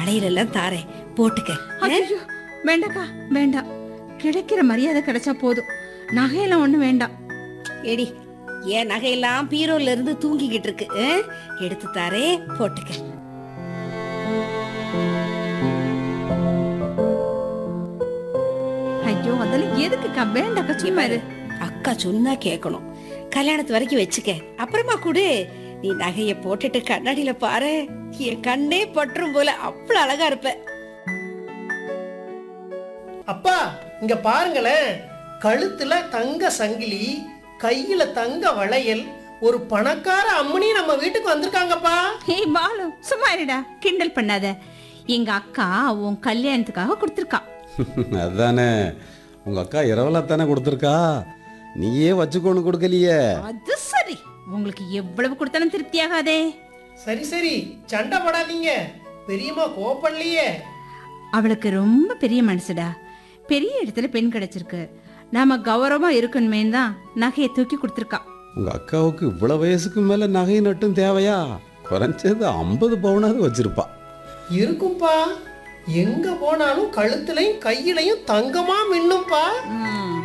வளையல் எல்லாம் தாரேன் போட்டுக்க ஐயோ வேண்டாக்கா வேண்டாம் கிடைக்கிற மரியாதை கிடைச்சா போதும் நகையெல்லாம் ஒண்ணு வேண்டாம் எடி என் நகையெல்லாம் பீரோல இருந்து தூங்கிக்கிட்டு இருக்கு ஆ? எடுத்து தாரேன் போட்டுக்க ஐயோ அதெல்லாம் எதுக்குக்கா வேண்டாக்கா சும்மா இரு அக்கா சொன்னா கேட்கணும் கல்யாணத்து வரைக்கும் வச்சுக்க அப்புறமா கூடு நீ நகைய போட்டுட்டு கண்ணாடியில பாரு என் கண்ணே பற்றும் போல அவ்வளவு அழகா இருப்ப அப்பா இங்க பாருங்களேன் கழுத்துல தங்க சங்கிலி கையில தங்க வளையல் ஒரு பணக்கார அம்மனி நம்ம வீட்டுக்கு வந்திருக்காங்கப்பா ஏய் பாலு சும்மா இருடா கிண்டல் பண்ணாத எங்க அக்கா உன் கல்யாணத்துக்காக கொடுத்துருக்கா அதானே உங்க அக்கா இரவலா தானே கொடுத்துருக்கா நீயே வச்சுக்கொண்டு கொடுக்கலையே அது சரி உங்களுக்கு எவ்வளவு கொடுத்தாலும் திருப்தி ஆகாதே சரி சரி சண்டை படாதீங்க பெரியம்மா கோப்படலையே அவளுக்கு ரொம்ப பெரிய மனசுடா பெரிய இடத்துல பெண் கிடைச்சிருக்கு நாம கௌரவமா இருக்கணுமே தான் நகையை தூக்கி கொடுத்துருக்கா உங்க அக்காவுக்கு இவ்வளவு வயசுக்கு மேல நகை நட்டும் தேவையா குறைஞ்சது ஐம்பது பவுனாவது வச்சிருப்பா இருக்கும்பா எங்க போனாலும் கழுத்துலயும் கையிலையும் தங்கமா மின்னும்பா ம்,